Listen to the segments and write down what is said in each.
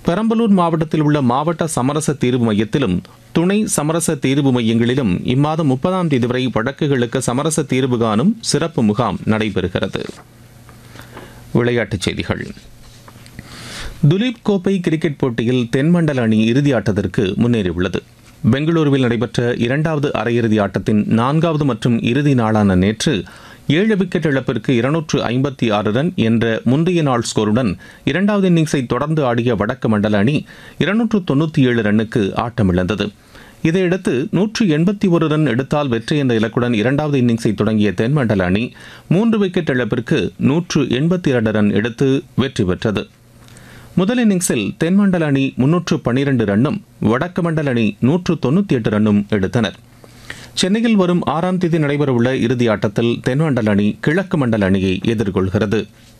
பெரம்பலூர் மாவட்டத்தில் உள்ள மாவட்ட சமரச தீர்வு மையத்திலும் துணை சமரச தீர்வு மையங்களிலும் இம்மாதம் முப்பதாம் தேதி வரை வழக்குகளுக்கு சமரச தீர்வு காணும் சிறப்பு முகாம் நடைபெறுகிறது விளையாட்டுச் செய்திகள் துலீப் கோப்பை கிரிக்கெட் போட்டியில் தென்மண்டல அணி இறுதி ஆட்டத்திற்கு முன்னேறியுள்ளது பெங்களூருவில் நடைபெற்ற இரண்டாவது அரையிறுதி ஆட்டத்தின் நான்காவது மற்றும் இறுதி நாளான நேற்று ஏழு விக்கெட் இழப்பிற்கு இருநூற்று ஐம்பத்தி ஆறு ரன் என்ற முந்தைய நாள் ஸ்கோருடன் இரண்டாவது இன்னிங்ஸை தொடர்ந்து ஆடிய வடக்கு மண்டல அணி இருநூற்று தொண்ணூற்றி ஏழு ரன்னுக்கு ஆட்டமிழந்தது இதையடுத்து நூற்று எண்பத்தி ஒரு ரன் எடுத்தால் வெற்றி என்ற இலக்குடன் இரண்டாவது இன்னிங்ஸை தொடங்கிய தென்மண்டல அணி மூன்று விக்கெட் இழப்பிற்கு நூற்று எண்பத்தி இரண்டு ரன் எடுத்து வெற்றி பெற்றது முதல் இன்னிங்ஸில் தென்மண்டல அணி முன்னூற்று பன்னிரண்டு ரன்னும் வடக்கு மண்டல அணி நூற்று தொண்ணூற்றி எட்டு ரன்னும் எடுத்தனர் சென்னையில் வரும் ஆறாம் தேதி நடைபெறவுள்ள இறுதி ஆட்டத்தில் தென்மண்டல அணி கிழக்கு மண்டல அணியை எதிர்கொள்கிறது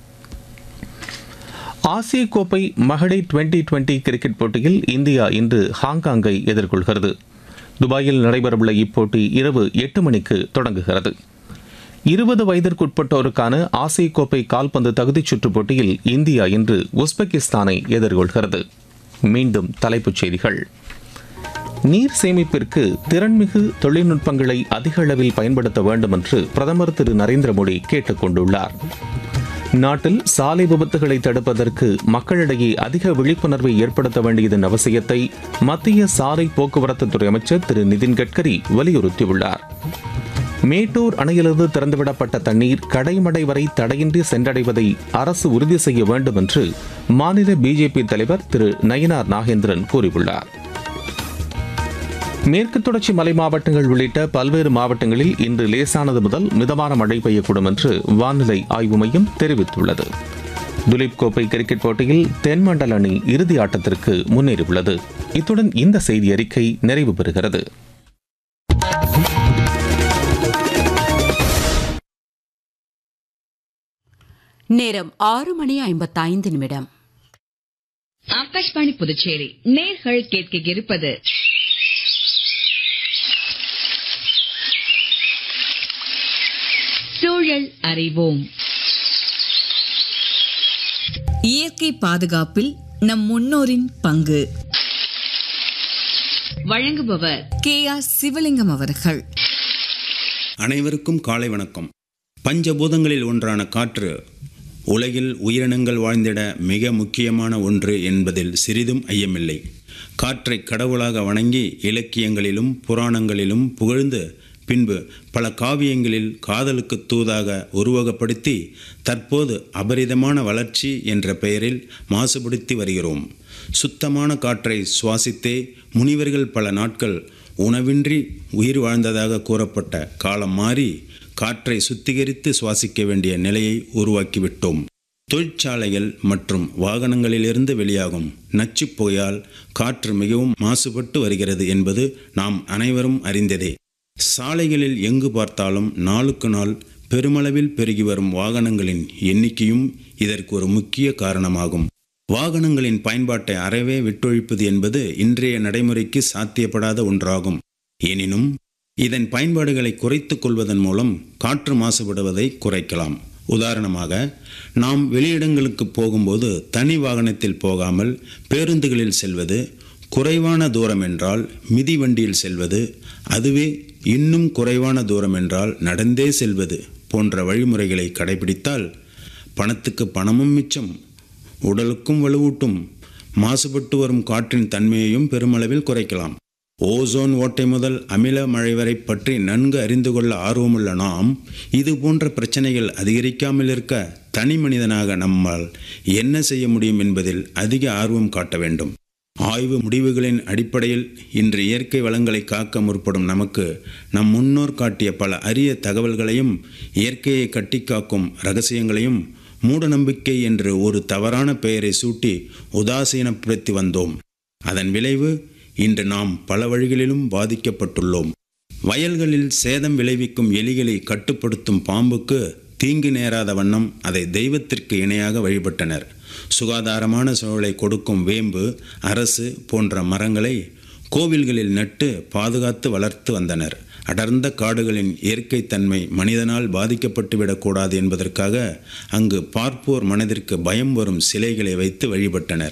ஆசிய கோப்பை மகளிர் டுவெண்டி டுவெண்டி கிரிக்கெட் போட்டியில் இந்தியா இன்று ஹாங்காங்கை எதிர்கொள்கிறது துபாயில் நடைபெறவுள்ள இப்போட்டி இரவு எட்டு மணிக்கு தொடங்குகிறது இருபது வயதிற்குட்பட்டோருக்கான ஆசிய கோப்பை கால்பந்து தகுதிச் சுற்றுப் போட்டியில் இந்தியா இன்று உஸ்பெகிஸ்தானை எதிர்கொள்கிறது மீண்டும் தலைப்புச் செய்திகள் நீர் சேமிப்பிற்கு திறன்மிகு தொழில்நுட்பங்களை அதிக அளவில் பயன்படுத்த வேண்டும் என்று பிரதமர் திரு நரேந்திர மோடி கேட்டுக் கொண்டுள்ளார் நாட்டில் சாலை விபத்துகளை தடுப்பதற்கு மக்களிடையே அதிக விழிப்புணர்வை ஏற்படுத்த வேண்டியதன் அவசியத்தை மத்திய சாலை போக்குவரத்து துறை அமைச்சர் திரு நிதின் கட்கரி வலியுறுத்தியுள்ளார் மேட்டூர் அணையிலிருந்து திறந்துவிடப்பட்ட தண்ணீர் கடைமடை வரை தடையின்றி சென்றடைவதை அரசு உறுதி செய்ய வேண்டும் என்று மாநில பிஜேபி தலைவர் திரு நயினார் நாகேந்திரன் கூறியுள்ளார் மேற்கு தொடர்ச்சி மலை மாவட்டங்கள் உள்ளிட்ட பல்வேறு மாவட்டங்களில் இன்று லேசானது முதல் மிதமான மழை பெய்யக்கூடும் என்று வானிலை ஆய்வு மையம் தெரிவித்துள்ளது துலீப் கோப்பை கிரிக்கெட் போட்டியில் தென்மண்டல அணி இறுதி ஆட்டத்திற்கு முன்னேறியுள்ளது இத்துடன் இந்த செய்தி அறிக்கை நிறைவு பெறுகிறது நேரம் ஆறு மணி ஐம்பத்தைந்து நிமிடம் ஆகாஷ்வாணி புதுச்சேரி நேர்கள் கேட்க இருப்பது சூழல் அறிவோம் இயற்கை பாதுகாப்பில் நம் முன்னோரின் பங்கு வழங்குபவர் கே ஆர் சிவலிங்கம் அவர்கள் அனைவருக்கும் காலை வணக்கம் பஞ்சபூதங்களில் ஒன்றான காற்று உலகில் உயிரினங்கள் வாழ்ந்திட மிக முக்கியமான ஒன்று என்பதில் சிறிதும் ஐயமில்லை காற்றை கடவுளாக வணங்கி இலக்கியங்களிலும் புராணங்களிலும் புகழ்ந்து பின்பு பல காவியங்களில் காதலுக்கு தூதாக உருவகப்படுத்தி தற்போது அபரிதமான வளர்ச்சி என்ற பெயரில் மாசுபடுத்தி வருகிறோம் சுத்தமான காற்றை சுவாசித்தே முனிவர்கள் பல நாட்கள் உணவின்றி உயிர் வாழ்ந்ததாக கூறப்பட்ட காலம் மாறி காற்றை சுத்திகரித்து சுவாசிக்க வேண்டிய நிலையை உருவாக்கிவிட்டோம் தொழிற்சாலைகள் மற்றும் வாகனங்களிலிருந்து வெளியாகும் நச்சுப் புகையால் காற்று மிகவும் மாசுபட்டு வருகிறது என்பது நாம் அனைவரும் அறிந்ததே சாலைகளில் எங்கு பார்த்தாலும் நாளுக்கு நாள் பெருமளவில் பெருகி வரும் வாகனங்களின் எண்ணிக்கையும் இதற்கு ஒரு முக்கிய காரணமாகும் வாகனங்களின் பயன்பாட்டை அறவே விட்டொழிப்பது என்பது இன்றைய நடைமுறைக்கு சாத்தியப்படாத ஒன்றாகும் எனினும் இதன் பயன்பாடுகளை குறைத்துக் கொள்வதன் மூலம் காற்று மாசுபடுவதை குறைக்கலாம் உதாரணமாக நாம் வெளியிடங்களுக்கு போகும்போது தனி வாகனத்தில் போகாமல் பேருந்துகளில் செல்வது குறைவான தூரம் என்றால் மிதி வண்டியில் செல்வது அதுவே இன்னும் குறைவான தூரம் என்றால் நடந்தே செல்வது போன்ற வழிமுறைகளை கடைபிடித்தால் பணத்துக்கு பணமும் மிச்சம் உடலுக்கும் வலுவூட்டும் மாசுபட்டு வரும் காற்றின் தன்மையையும் பெருமளவில் குறைக்கலாம் ஓசோன் ஓட்டை முதல் அமில மழை வரை பற்றி நன்கு அறிந்து கொள்ள ஆர்வமுள்ள நாம் இது போன்ற பிரச்சனைகள் அதிகரிக்காமல் இருக்க தனி மனிதனாக நம்மால் என்ன செய்ய முடியும் என்பதில் அதிக ஆர்வம் காட்ட வேண்டும் ஆய்வு முடிவுகளின் அடிப்படையில் இன்று இயற்கை வளங்களை காக்க முற்படும் நமக்கு நம் முன்னோர் காட்டிய பல அரிய தகவல்களையும் இயற்கையை கட்டிக்காக்கும் ரகசியங்களையும் மூடநம்பிக்கை என்று ஒரு தவறான பெயரை சூட்டி உதாசீனப்படுத்தி வந்தோம் அதன் விளைவு இன்று நாம் பல வழிகளிலும் பாதிக்கப்பட்டுள்ளோம் வயல்களில் சேதம் விளைவிக்கும் எலிகளை கட்டுப்படுத்தும் பாம்புக்கு தீங்கு நேராத வண்ணம் அதை தெய்வத்திற்கு இணையாக வழிபட்டனர் சுகாதாரமான சூழலை கொடுக்கும் வேம்பு அரசு போன்ற மரங்களை கோவில்களில் நட்டு பாதுகாத்து வளர்த்து வந்தனர் அடர்ந்த காடுகளின் இயற்கை தன்மை மனிதனால் பாதிக்கப்பட்டு விடக்கூடாது என்பதற்காக அங்கு பார்ப்போர் மனதிற்கு பயம் வரும் சிலைகளை வைத்து வழிபட்டனர்